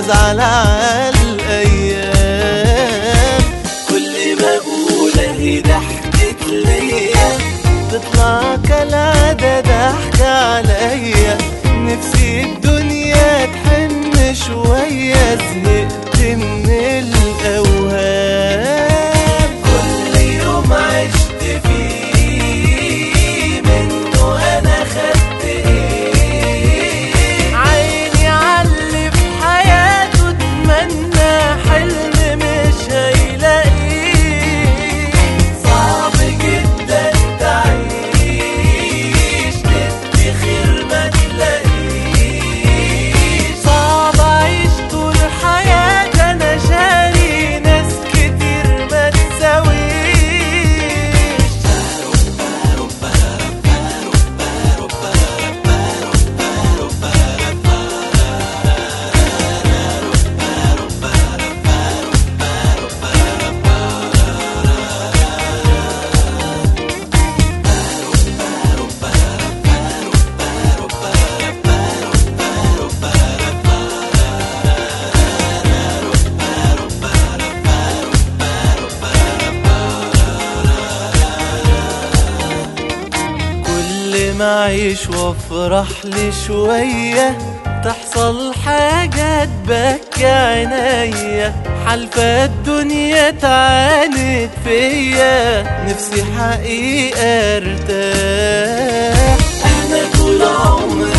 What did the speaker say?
وازعل على الايام كل ما اقول اهي ضحكت ليا تطلع كالعادة ضحكة عليا نفسي الدنيا تحن شوية زهقت من الأوهام كل يوم عشت فيه منه أنا خدت إيه عيني عاللي في حياته اتمنى حلم مش هيلاقيه صعب جدا تعيش تدي خير ما تلاقيش صعب اعيش طول حياتي انا شاري ناس كتير ما تساويش كل ما اعيش وافرح لي شوية تحصل حاجة تبكي عينيا حلفة الدنيا تعاند فيا نفسي حقيقة ارتاح انا طول عمري